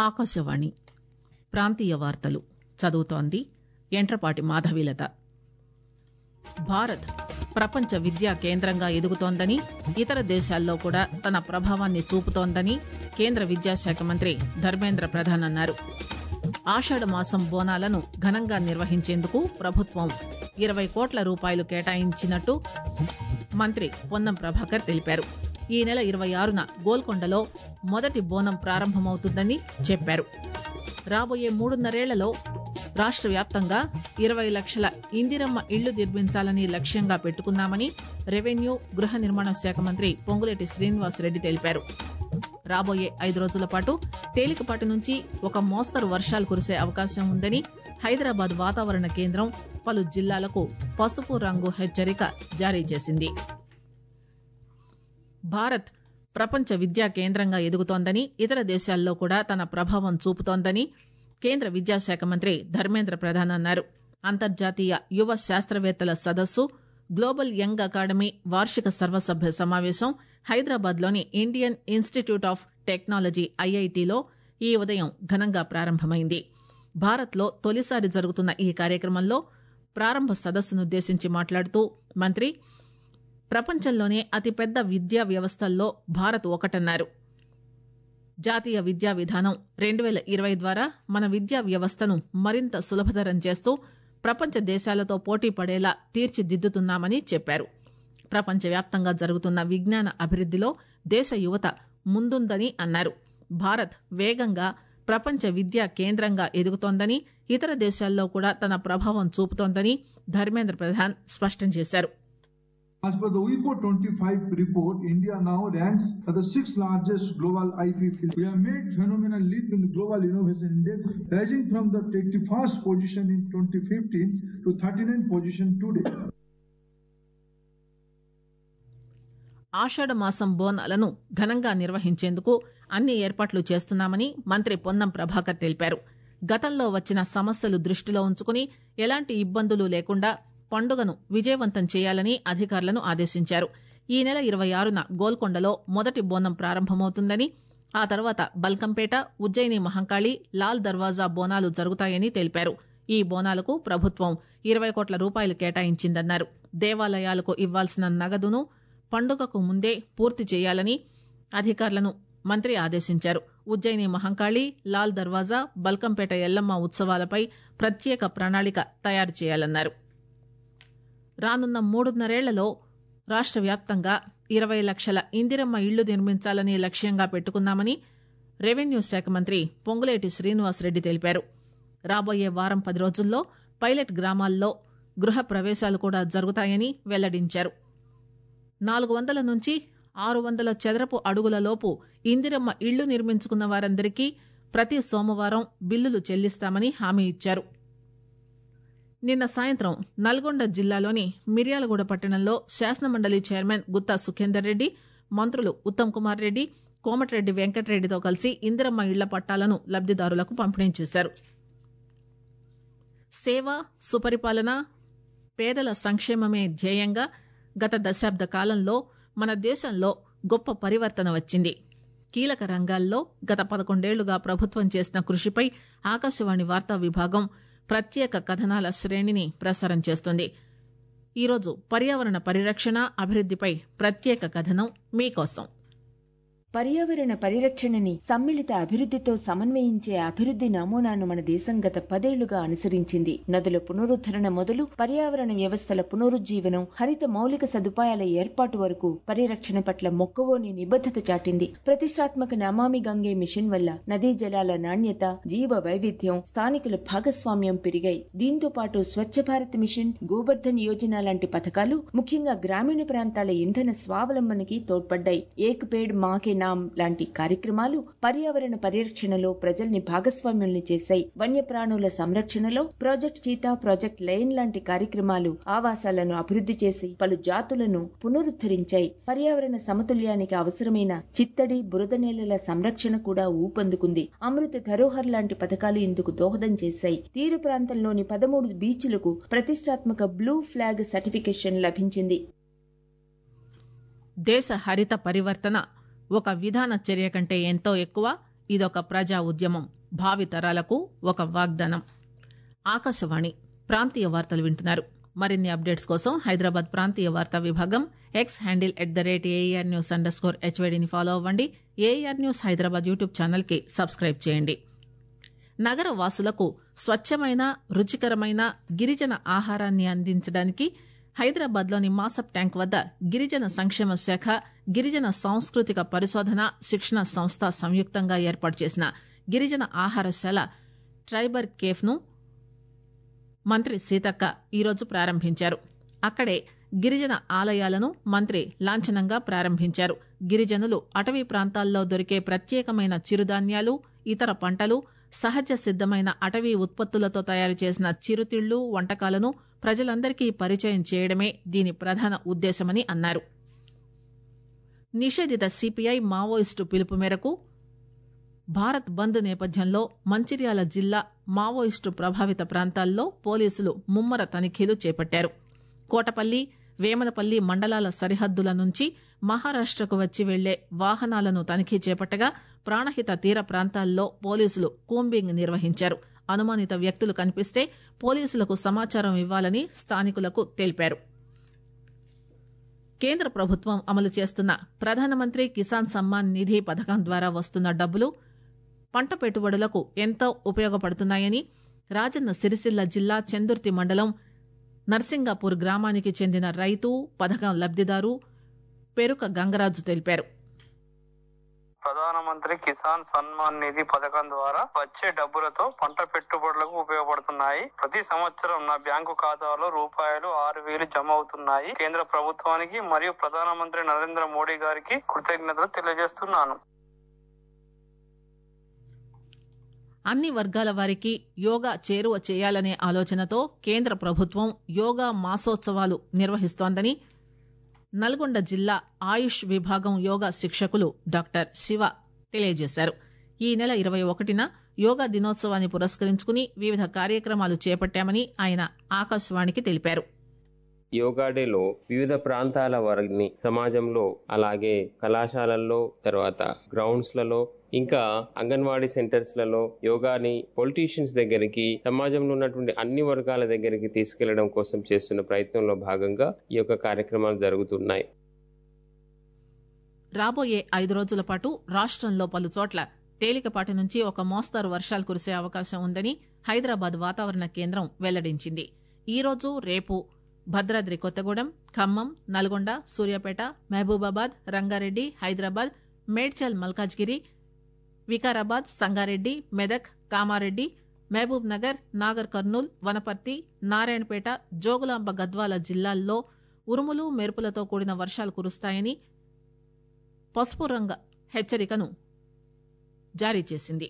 ఆకాశవాణి ప్రాంతీయ వార్తలు చదువుతోంది ఎంట్రపాటి మాధవీలత భారత్ ప్రపంచ విద్యా కేంద్రంగా ఎదుగుతోందని ఇతర దేశాల్లో కూడా తన ప్రభావాన్ని చూపుతోందని కేంద్ర విద్యాశాఖ మంత్రి ధర్మేంద్ర ప్రధాన్ అన్నారు ఆషాఢ మాసం బోనాలను ఘనంగా నిర్వహించేందుకు ప్రభుత్వం ఇరవై కోట్ల రూపాయలు కేటాయించినట్టు మంత్రి పొన్నం ప్రభాకర్ తెలిపారు ఈ నెల ఇరవై ఆరున గోల్కొండలో మొదటి బోనం ప్రారంభమవుతుందని చెప్పారు రాబోయే మూడున్నరేళ్లలో రాష్ట్ర వ్యాప్తంగా ఇరవై లక్షల ఇందిరమ్మ ఇళ్లు నిర్మించాలని లక్ష్యంగా పెట్టుకున్నామని రెవెన్యూ గృహ నిర్మాణ శాఖ మంత్రి పొంగులేటి శ్రీనివాసరెడ్డి తెలిపారు రాబోయే ఐదు రోజుల పాటు తేలికపాటి నుంచి ఒక మోస్తరు వర్షాలు కురిసే అవకాశం ఉందని హైదరాబాద్ వాతావరణ కేంద్రం పలు జిల్లాలకు పసుపు రంగు హెచ్చరిక జారీ చేసింది భారత్ ప్రపంచ విద్యా కేంద్రంగా ఎదుగుతోందని ఇతర దేశాల్లో కూడా తన ప్రభావం చూపుతోందని కేంద్ర విద్యాశాఖ మంత్రి ధర్మేంద్ర ప్రధాన్ అన్నారు అంతర్జాతీయ యువ శాస్త్రవేత్తల సదస్సు గ్లోబల్ యంగ్ అకాడమీ వార్షిక సర్వసభ్య సమావేశం హైదరాబాద్లోని ఇండియన్ ఇన్స్టిట్యూట్ ఆఫ్ టెక్నాలజీ ఐఐటిలో ఈ ఉదయం ఘనంగా ప్రారంభమైంది భారత్లో తొలిసారి జరుగుతున్న ఈ కార్యక్రమంలో ప్రారంభ సదస్సునుద్దేశించి మాట్లాడుతూ మంత్రి ప్రపంచంలోనే అతిపెద్ద విద్యా వ్యవస్థల్లో భారత్ ఒకటన్నారు జాతీయ విద్యా విధానం రెండు వేల ఇరవై ద్వారా మన విద్యా వ్యవస్థను మరింత సులభతరం చేస్తూ ప్రపంచ దేశాలతో పోటీ పడేలా తీర్చిదిద్దుతున్నామని చెప్పారు ప్రపంచవ్యాప్తంగా జరుగుతున్న విజ్ఞాన అభివృద్దిలో దేశ యువత ముందుందని అన్నారు భారత్ వేగంగా ప్రపంచ విద్యా కేంద్రంగా ఎదుగుతోందని ఇతర దేశాల్లో కూడా తన ప్రభావం చూపుతోందని ధర్మేంద్ర ప్రధాన్ స్పష్టం చేశారు As per the WIPO 25 report, India now ranks as the sixth largest global IP field. We have made phenomenal leap in the global innovation index, rising from the 81st position in 2015 to 39th position today. ఆషాఢ మాసం బోనాలను ఘనంగా నిర్వహించేందుకు అన్ని ఏర్పాట్లు చేస్తున్నామని మంత్రి పొన్నం ప్రభాకర్ తెలిపారు గతంలో వచ్చిన సమస్యలు దృష్టిలో ఉంచుకుని ఎలాంటి ఇబ్బందులు లేకుండా పండుగను విజయవంతం చేయాలని అధికారులను ఆదేశించారు ఈ నెల ఇరవై ఆరున గోల్కొండలో మొదటి బోనం ప్రారంభమవుతుందని ఆ తర్వాత బల్కంపేట ఉజ్జయిని మహంకాళి లాల్ దర్వాజా బోనాలు జరుగుతాయని తెలిపారు ఈ బోనాలకు ప్రభుత్వం ఇరవై కోట్ల రూపాయలు కేటాయించిందన్నారు దేవాలయాలకు ఇవ్వాల్సిన నగదును పండుగకు ముందే పూర్తి చేయాలని అధికారులను మంత్రి ఆదేశించారు ఉజ్జయిని మహంకాళి లాల్ దర్వాజా బల్కంపేట ఎల్లమ్మ ఉత్సవాలపై ప్రత్యేక ప్రణాళిక తయారు చేయాలన్నారు రానున్న మూడున్నరేళ్లలో రాష్ట్ర వ్యాప్తంగా ఇరవై లక్షల ఇందిరమ్మ ఇళ్లు నిర్మించాలని లక్ష్యంగా పెట్టుకున్నామని రెవెన్యూ శాఖ మంత్రి పొంగులేటి శ్రీనివాసరెడ్డి తెలిపారు రాబోయే వారం పది రోజుల్లో పైలట్ గ్రామాల్లో గృహ ప్రవేశాలు కూడా జరుగుతాయని వెల్లడించారు నాలుగు వందల నుంచి ఆరు వందల చదరపు అడుగులలోపు ఇందిరమ్మ ఇళ్లు నిర్మించుకున్న వారందరికీ ప్రతి సోమవారం బిల్లులు చెల్లిస్తామని హామీ ఇచ్చారు నిన్న సాయంత్రం నల్గొండ జిల్లాలోని మిర్యాలగూడ పట్టణంలో శాసనమండలి చైర్మన్ గుత్తా సుఖేందర్ రెడ్డి మంత్రులు ఉత్తమ్ కుమార్ రెడ్డి కోమటిరెడ్డి వెంకటరెడ్డితో కలిసి ఇందిరమ్మ ఇళ్ల పట్టాలను లబ్దిదారులకు పంపిణీ చేశారు సేవ సుపరిపాలన పేదల సంక్షేమమే ధ్యేయంగా గత దశాబ్ద కాలంలో మన దేశంలో గొప్ప పరివర్తన వచ్చింది కీలక రంగాల్లో గత పదకొండేళ్లుగా ప్రభుత్వం చేసిన కృషిపై ఆకాశవాణి వార్తా విభాగం ప్రత్యేక కథనాల శ్రేణిని ప్రసారం చేస్తుంది ఈరోజు పర్యావరణ పరిరక్షణ అభివృద్దిపై ప్రత్యేక కథనం మీకోసం పర్యావరణ పరిరక్షణని సమ్మిళిత అభివృద్ధితో సమన్వయించే అభివృద్ధి నమూనాను మన దేశం గత పదేళ్లుగా అనుసరించింది నదుల పునరుద్ధరణ మొదలు పర్యావరణ వ్యవస్థల పునరుజ్జీవనం హరిత మౌలిక సదుపాయాల ఏర్పాటు వరకు పరిరక్షణ పట్ల మొక్కవోని నిబద్ధత చాటింది ప్రతిష్టాత్మక నమామి గంగే మిషన్ వల్ల నదీ జలాల నాణ్యత జీవ వైవిధ్యం స్థానికుల భాగస్వామ్యం పెరిగాయి దీంతో పాటు స్వచ్ఛ భారత్ మిషన్ గోబర్ధన్ యోజన లాంటి పథకాలు ముఖ్యంగా గ్రామీణ ప్రాంతాల ఇంధన స్వావలంబనకి తోడ్పడ్డాయి ఏక్ పేడ్ మాకే నామ్ లాంటి కార్యక్రమాలు పర్యావరణ పరిరక్షణలో ప్రజల్ని భాగస్వామ్యుల్ని చేశాయి వన్యప్రాణుల సంరక్షణలో ప్రాజెక్ట్ చీతా ప్రాజెక్ట్ లయన్ లాంటి కార్యక్రమాలు ఆవాసాలను అభివృద్ధి చేసి పలు జాతులను పునరుద్ధరించాయి పర్యావరణ సమతుల్యానికి అవసరమైన చిత్తడి బురద నేలల సంరక్షణ కూడా ఊపందుకుంది అమృత ధరోహర్ లాంటి పథకాలు ఇందుకు దోహదం చేశాయి తీర ప్రాంతంలోని పదమూడు బీచ్లకు ప్రతిష్టాత్మక బ్లూ ఫ్లాగ్ సర్టిఫికేషన్ లభించింది దేశ హరిత పరివర్తన ఒక విధాన చర్య కంటే ఎంతో ఎక్కువ ఇదొక ప్రజా ఉద్యమం భావి తరాలకు ఒక వాగ్దానం ఆకాశవాణి ప్రాంతీయ వార్తలు వింటున్నారు మరిన్ని అప్డేట్స్ కోసం హైదరాబాద్ ప్రాంతీయ వార్తా విభాగం X handle at the rate A R news underscore స్కోర్ హెచ్వైడిని ఫాలో అవ్వండి A R news Hyderabad YouTube channel కి సబ్స్క్రైబ్ చేయండి నగర వాసులకు స్వచ్ఛమైన రుచికరమైన గిరిజన ఆహారాన్ని అందించడానికి హైదరాబాద్లోని మాసప్ ట్యాంక్ వద్ద గిరిజన సంక్షేమ శాఖ గిరిజన సాంస్కృతిక పరిశోధన శిక్షణ సంస్థ సంయుక్తంగా ఏర్పాటు చేసిన గిరిజన ఆహారశాల ట్రైబర్ కేఫ్ను మంత్రి సీతక్క ఈరోజు ప్రారంభించారు అక్కడే గిరిజన ఆలయాలను మంత్రి లాంఛనంగా ప్రారంభించారు గిరిజనులు అటవీ ప్రాంతాల్లో దొరికే ప్రత్యేకమైన చిరుధాన్యాలు ఇతర పంటలు సహజ సిద్దమైన అటవీ ఉత్పత్తులతో తయారు చేసిన చిరుతిళ్లు వంటకాలను ప్రజలందరికీ పరిచయం చేయడమే దీని ప్రధాన ఉద్దేశమని అన్నారు నిషేధిత సిపిఐ మావోయిస్టు పిలుపు మేరకు భారత్ బంద్ నేపథ్యంలో మంచిర్యాల జిల్లా మావోయిస్టు ప్రభావిత ప్రాంతాల్లో పోలీసులు ముమ్మర తనిఖీలు చేపట్టారు కోటపల్లి వేమనపల్లి మండలాల సరిహద్దుల నుంచి మహారాష్టకు వచ్చి వెళ్లే వాహనాలను తనిఖీ చేపట్టగా ప్రాణహిత తీర ప్రాంతాల్లో పోలీసులు కూంబింగ్ నిర్వహించారు అనుమానిత వ్యక్తులు కనిపిస్తే పోలీసులకు సమాచారం ఇవ్వాలని స్థానికులకు తెలిపారు కేంద్ర ప్రభుత్వం అమలు చేస్తున్న ప్రధానమంత్రి కిసాన్ సమ్మాన్ నిధి పథకం ద్వారా వస్తున్న డబ్బులు పంట పెట్టుబడులకు ఎంతో ఉపయోగపడుతున్నాయని రాజన్న సిరిసిల్ల జిల్లా చందుర్తి మండలం నర్సింగాపూర్ గ్రామానికి చెందిన రైతు పథకం లబ్దిదారు పెరుక గంగరాజు తెలిపారు ప్రధానమంత్రి కిసాన్ సన్మాన్ నిధి పథకం ద్వారా వచ్చే డబ్బులతో పంట పెట్టుబడులకు ఉపయోగపడుతున్నాయి ప్రతి సంవత్సరం నా బ్యాంకు ఖాతాలో రూపాయలు ఆరు వేలు జమ అవుతున్నాయి కేంద్ర ప్రభుత్వానికి మరియు ప్రధానమంత్రి నరేంద్ర మోడీ గారికి కృతజ్ఞతలు తెలియజేస్తున్నాను అన్ని వర్గాల వారికి యోగా చేరువ చేయాలనే ఆలోచనతో కేంద్ర ప్రభుత్వం యోగా మాసోత్సవాలు నిర్వహిస్తోందని నల్గొండ జిల్లా ఆయుష్ విభాగం యోగా శిక్షకులు డాక్టర్ శివ తెలియజేశారు ఈ నెల ఇరవై ఒకటిన యోగా దినోత్సవాన్ని పురస్కరించుకుని వివిధ కార్యక్రమాలు చేపట్టామని ఆయన ఆకాశవాణికి తెలిపారు యోగా డేలో వివిధ ప్రాంతాల వారిని సమాజంలో అలాగే కళాశాలల్లో తర్వాత గ్రౌండ్స్లలో ఇంకా అంగన్వాడీ సెంటర్స్లలో యోగాని పొలిటీషియన్స్ దగ్గరికి సమాజంలో ఉన్నటువంటి అన్ని వర్గాల దగ్గరికి తీసుకెళ్లడం కోసం చేస్తున్న ప్రయత్నంలో భాగంగా ఈ యొక్క కార్యక్రమాలు జరుగుతున్నాయి రాబోయే ఐదు రోజుల పాటు రాష్టంలో పలు చోట్ల తేలికపాటి నుంచి ఒక మోస్తారు వర్షాలు కురిసే అవకాశం ఉందని హైదరాబాద్ వాతావరణ కేంద్రం వెల్లడించింది ఈ రోజు రేపు భద్రాద్రి కొత్తగూడెం ఖమ్మం నల్గొండ సూర్యాపేట మహబూబాబాద్ రంగారెడ్డి హైదరాబాద్ మేడ్చల్ మల్కాజ్గిరి వికారాబాద్ సంగారెడ్డి మెదక్ కామారెడ్డి మహబూబ్ నగర్ నాగర్ కర్నూల్ వనపర్తి నారాయణపేట జోగులాంబ గద్వాల జిల్లాల్లో ఉరుములు మెరుపులతో కూడిన వర్షాలు కురుస్తాయని పసుపు రంగ హెచ్చరికను జారీ చేసింది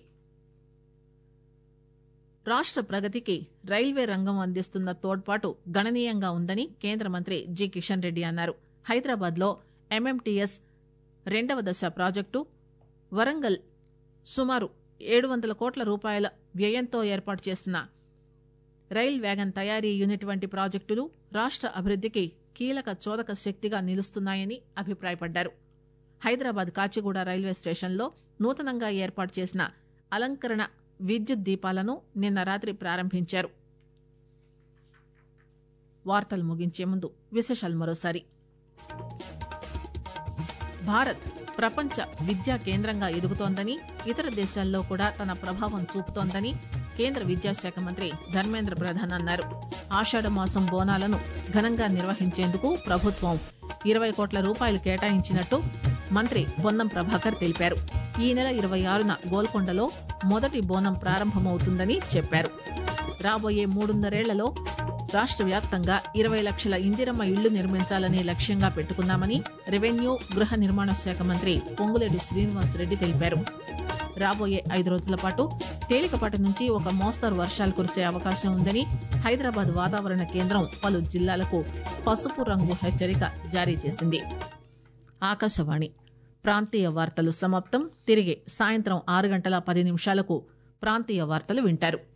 రాష్ట్ర ప్రగతికి రైల్వే రంగం అందిస్తున్న తోడ్పాటు గణనీయంగా ఉందని కేంద్ర మంత్రి జి కిషన్ రెడ్డి అన్నారు హైదరాబాద్లో ఎంఎంటీఎస్ రెండవ దశ ప్రాజెక్టు వరంగల్ సుమారు ఏడు వందల కోట్ల రూపాయల వ్యయంతో ఏర్పాటు చేసిన రైల్ వ్యాగన్ తయారీ యూనిట్ వంటి ప్రాజెక్టులు రాష్ట్ర అభివృద్ధికి కీలక చోదక శక్తిగా నిలుస్తున్నాయని అభిప్రాయపడ్డారు హైదరాబాద్ కాచిగూడ రైల్వే స్టేషన్లో నూతనంగా ఏర్పాటు చేసిన అలంకరణ విద్యుత్ దీపాలను నిన్న రాత్రి ప్రారంభించారు వార్తలు ముగించే ముందు విశేషాలు మరోసారి భారత్ ప్రపంచ విద్యా కేంద్రంగా ఎదుగుతోందని ఇతర దేశాల్లో కూడా తన ప్రభావం చూపుతోందని కేంద్ర విద్యాశాఖ మంత్రి ధర్మేంద్ర ప్రధాన్ అన్నారు ఆషాఢ మాసం బోనాలను ఘనంగా నిర్వహించేందుకు ప్రభుత్వం ఇరవై కోట్ల రూపాయలు కేటాయించినట్టు మంత్రి బొన్నం ప్రభాకర్ తెలిపారు ఈ నెల ఇరవై ఆరున గోల్కొండలో మొదటి బోనం ప్రారంభమవుతుందని చెప్పారు రాబోయే మూడున్నరేళ్లలో రాష్ట్ర వ్యాప్తంగా ఇరవై లక్షల ఇందిరమ్మ ఇళ్లు నిర్మించాలని లక్ష్యంగా పెట్టుకున్నామని రెవెన్యూ గృహ నిర్మాణ శాఖ మంత్రి పొంగులేటి శ్రీనివాస్ రెడ్డి తెలిపారు రాబోయే ఐదు రోజుల పాటు తేలికపాటి నుంచి ఒక మోస్తరు వర్షాలు కురిసే అవకాశం ఉందని హైదరాబాద్ వాతావరణ కేంద్రం పలు జిల్లాలకు పసుపు రంగు హెచ్చరిక జారీ చేసింది ఆకాశవాణి ప్రాంతీయ వార్తలు సమాప్తం తిరిగి సాయంత్రం ఆరు గంటల పది నిమిషాలకు ప్రాంతీయ వార్తలు వింటారు